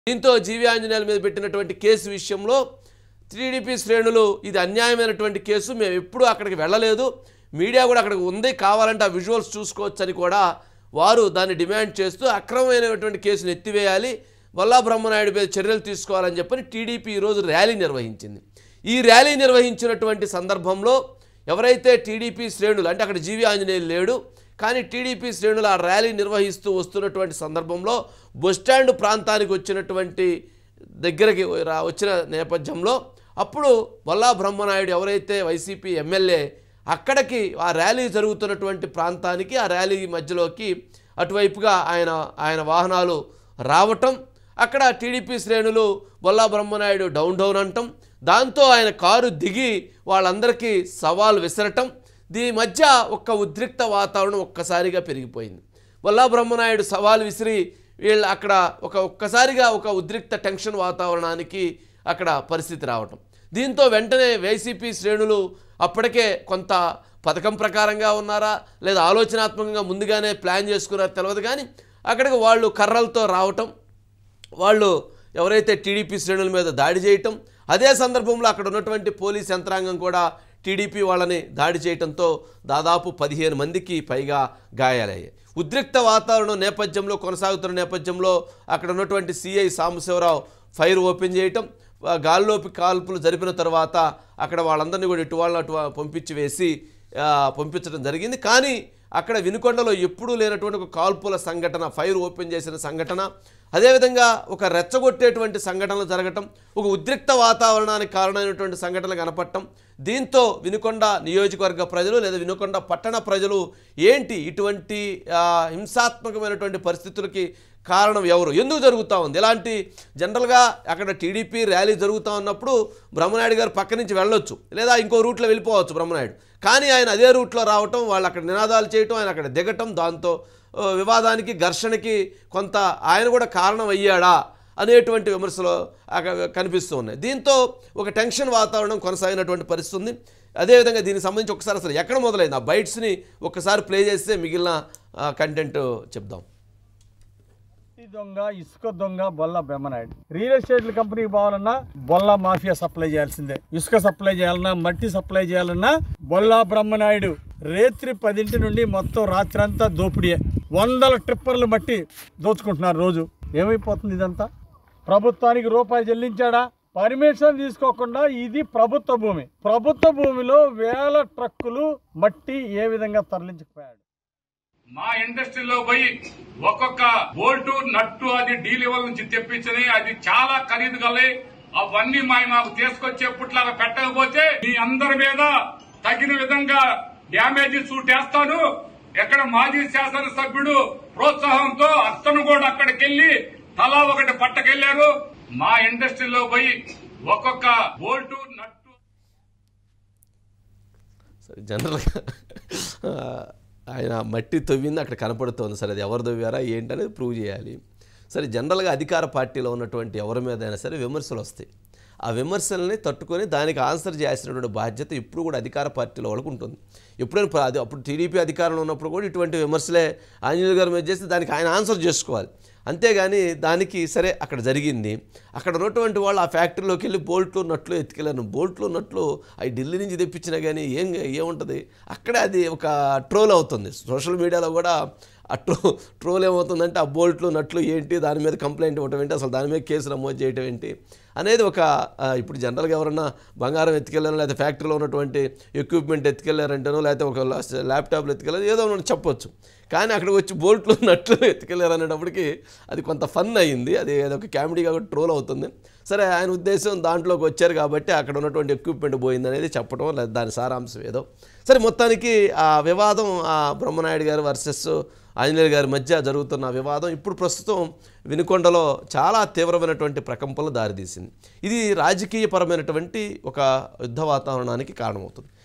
దీంతో జీవి ఆంజనేయుల మీద పెట్టినటువంటి కేసు విషయంలో టీడీపీ శ్రేణులు ఇది అన్యాయమైనటువంటి కేసు మేము ఎప్పుడూ అక్కడికి వెళ్ళలేదు మీడియా కూడా అక్కడికి ఉంది కావాలంటే ఆ విజువల్స్ చూసుకోవచ్చని కూడా వారు దాన్ని డిమాండ్ చేస్తూ అక్రమమైనటువంటి కేసును ఎత్తివేయాలి వల్లా బ్రహ్మనాయుడు మీద చర్యలు తీసుకోవాలని చెప్పని టీడీపీ ఈరోజు ర్యాలీ నిర్వహించింది ఈ ర్యాలీ నిర్వహించినటువంటి సందర్భంలో ఎవరైతే టీడీపీ శ్రేణులు అంటే అక్కడ జీవి ఆంజనేయులు లేడు కానీ టీడీపీ శ్రేణులు ఆ ర్యాలీ నిర్వహిస్తూ వస్తున్నటువంటి సందర్భంలో బస్టాండ్ ప్రాంతానికి వచ్చినటువంటి దగ్గరికి రా- వచ్చిన నేపథ్యంలో అప్పుడు వల్లా బ్రహ్మనాయుడు ఎవరైతే వైసీపీ ఎమ్మెల్యే అక్కడికి ఆ ర్యాలీ జరుగుతున్నటువంటి ప్రాంతానికి ఆ ర్యాలీ మధ్యలోకి అటువైపుగా ఆయన ఆయన వాహనాలు రావటం అక్కడ టీడీపీ శ్రేణులు వల్లా బ్రహ్మనాయుడు డౌన్ డౌన్ అంటాం దాంతో ఆయన కారు దిగి వాళ్ళందరికీ సవాల్ విసరటం దీని మధ్య ఒక్క ఉద్రిక్త వాతావరణం ఒక్కసారిగా పెరిగిపోయింది వల్లా బ్రహ్మనాయుడు సవాల్ విసిరి వీళ్ళు అక్కడ ఒక ఒక్కసారిగా ఒక ఉద్రిక్త టెన్షన్ వాతావరణానికి అక్కడ పరిస్థితి రావటం దీంతో వెంటనే వైసీపీ శ్రేణులు అప్పటికే కొంత పథకం ప్రకారంగా ఉన్నారా లేదా ఆలోచనాత్మకంగా ముందుగానే ప్లాన్ చేసుకున్నారో తెలియదు కానీ అక్కడికి వాళ్ళు కర్రలతో రావటం వాళ్ళు ఎవరైతే టీడీపీ శ్రేణుల మీద దాడి చేయటం అదే సందర్భంలో అక్కడ ఉన్నటువంటి పోలీస్ యంత్రాంగం కూడా టీడీపీ వాళ్ళని దాడి చేయటంతో దాదాపు పదిహేను మందికి పైగా గాయాలయ్యాయి ఉద్రిక్త వాతావరణం నేపథ్యంలో కొనసాగుతున్న నేపథ్యంలో అక్కడ ఉన్నటువంటి సిఐ సాంబశివరావు ఫైర్ ఓపెన్ చేయటం ఆ గాల్లోకి కాల్పులు జరిపిన తర్వాత అక్కడ వాళ్ళందరినీ కూడా ఇటు వాళ్ళని అటు పంపించి వేసి ఆ, పంపించడం జరిగింది కానీ అక్కడ వినుకొండలో ఎప్పుడూ లేనటువంటి ఒక కాల్పుల సంఘటన ఫైర్ ఓపెన్ చేసిన సంఘటన అదేవిధంగా ఒక రెచ్చగొట్టేటువంటి సంఘటనలు జరగటం ఒక ఉద్రిక్త వాతావరణానికి కారణమైనటువంటి సంఘటనలు కనపడటం దీంతో వినుకొండ నియోజకవర్గ ప్రజలు లేదా వినుకొండ పట్టణ ప్రజలు ఏంటి ఇటువంటి ఆ, హింసాత్మకమైనటువంటి పరిస్థితులకి కారణం ఎవరు ఎందుకు జరుగుతూ ఉంది ఇలాంటి జనరల్గా అక్కడ టీడీపీ ర్యాలీ జరుగుతూ ఉన్నప్పుడు బ్రహ్మనాయుడు గారు పక్క నుంచి వెళ్ళొచ్చు లేదా ఇంకో రూట్లో వెళ్ళిపోవచ్చు బ్రహ్మనాయుడు కానీ ఆయన అదే రూట్లో రావటం వాళ్ళు అక్కడ నినాదాలు చేయటం ఆయన అక్కడ దిగటం దాంతో ఆ, వివాదానికి ఘర్షణకి కొంత ఆయన కూడా కారణం అయ్యాడా అనేటువంటి విమర్శలు అక్కడ కనిపిస్తూ ఉన్నాయి దీంతో ఒక టెన్షన్ వాతావరణం కొనసాగినటువంటి పరిస్థితి ఉంది అదేవిధంగా దీనికి సంబంధించి ఒకసారి అసలు ఎక్కడ మొదలైంది ఆ బైట్స్ని ఒక్కసారి ప్లే చేస్తే మిగిలిన కంటెంట్ చెప్దాం మట్టి దొంగ ఇసుక దొంగ బొల్ల బ్రహ్మనాయుడు రియల్ ఎస్టేట్ కంపెనీకి పోవాలన్నా బొల్ల మాఫియా సప్లై చేయాల్సిందే ఇసుక సప్లై చేయాలన్నా మట్టి సప్లై చేయాలన్నా బొల్ల బ్రహ్మనాయుడు రేత్రి పదింటి నుండి మొత్తం రాత్రి అంతా దోపిడీయే వందల ట్రిప్పర్లు మట్టి దోచుకుంటున్నారు రోజు ఏమైపోతుంది ఇదంతా ప్రభుత్వానికి రూపాయి చెల్లించాడా పర్మిషన్ తీసుకోకుండా ఇది ప్రభుత్వ భూమి ప్రభుత్వ భూమిలో వేల ట్రక్కులు మట్టి ఏ విధంగా తరలించకపోయాడు మా ఇండస్ట్రీలో పోయి ఒక్కొక్క బోల్టు నట్టు అది డీ లెవెల్ నుంచి తెప్పించని అది చాలా ఖరీదు గలే అవన్నీ మా మాకు తీసుకొచ్చేపుట్లాగా పెట్టకపోతే మీ అందరి మీద తగిన విధంగా డ్యామేజ్ సూట్ వేస్తాను ఎక్కడ మాజీ శాసనసభ్యుడు ప్రోత్సాహంతో అతను కూడా అక్కడికి వెళ్లి తలా ఒకటి పట్టకెళ్లారు మా ఇండస్ట్రీలో పోయి ఒక్కొక్క బోల్టు నట్టు సరే జనరల్గా ఆ, ఆయన మట్టి తవ్వింది అక్కడ కనపడుతోంది సరే అది ఎవరు తవ్వారా ఏంటనేది ప్రూవ్ చేయాలి సరే జనరల్గా అధికార పార్టీలో ఉన్నటువంటి ఎవరి మీద అయినా సరే విమర్శలు వస్తాయి ఆ విమర్శల్ని తట్టుకొని దానికి ఆన్సర్ చేయాల్సినటువంటి బాధ్యత ఇప్పుడు కూడా అధికార పార్టీలో వాళ్ళకు ఉంటుంది ఎప్పుడైనా ప్ర- అది అప్పుడు టీడీపీ అధికారంలో ఉన్నప్పుడు కూడా ఇటువంటి విమర్శలే ఆంజనేయులు గారి మీద చేస్తే దానికి ఆయన ఆన్సర్ చేసుకోవాలి అంతేగాని దానికి సరే అక్కడ జరిగింది అక్కడ ఉన్నటువంటి వాళ్ళు ఆ ఫ్యాక్టరీలోకి వెళ్ళి బోల్ట్లు నట్లు ఎత్తుకెళ్ళాను బోల్ట్లు నట్లు అవి ఢిల్లీ నుంచి తెప్పించినా కానీ ఏం ఏముంటుంది అక్కడే అది ఒక ట్రోల్ అవుతుంది సోషల్ మీడియాలో కూడా ఆ ట్రో ట్రోల్ ఏమవుతుందంటే ఆ బోల్ట్లు నట్లు ఏంటి దాని మీద కంప్లైంట్ ఇవ్వటం ఏంటి అసలు దాని మీద కేసు నమోదు చేయటం ఏంటి అనేది ఒక ఆ, ఇప్పుడు జనరల్గా ఎవరన్నా బంగారం ఎత్తుకెళ్ళారో లేకపోతే ఫ్యాక్టరీలో ఉన్నటువంటి ఎక్విప్మెంట్ ఎత్తుకెళ్ళారంటేనో లేకపోతే ఒక లా- ల్యాప్టాప్లు ఎత్తుకెళ్ళారు ఏదో మనం చెప్పొచ్చు కానీ అక్కడికి వచ్చి బోల్ట్లు నట్లు ఎత్తుకెళ్ళారు అనేటప్పటికి అది కొంత ఫన్ అయ్యింది అది అదొక కామెడీగా కూడా ట్రోల్ అవుతుంది సరే ఆయన ఉద్దేశం దాంట్లోకి వచ్చారు కాబట్టి అక్కడ ఉన్నటువంటి ఎక్విప్మెంట్ పోయింది అనేది చెప్పడం లేదా దాని సారాంశం ఏదో సరే మొత్తానికి ఆ వివాదం ఆ బ్రహ్మనాయుడు గారు వర్సెస్ ఆంజనేయులు గారి మధ్య జరుగుతున్న ఆ వివాదం ఇప్పుడు ప్రస్తుతం వినుకొండలో చాలా తీవ్రమైనటువంటి ప్రకంపనలు దారితీసింది ఇది రాజకీయపరమైనటువంటి ఒక యుద్ధ వాతావరణానికి కారణమవుతుంది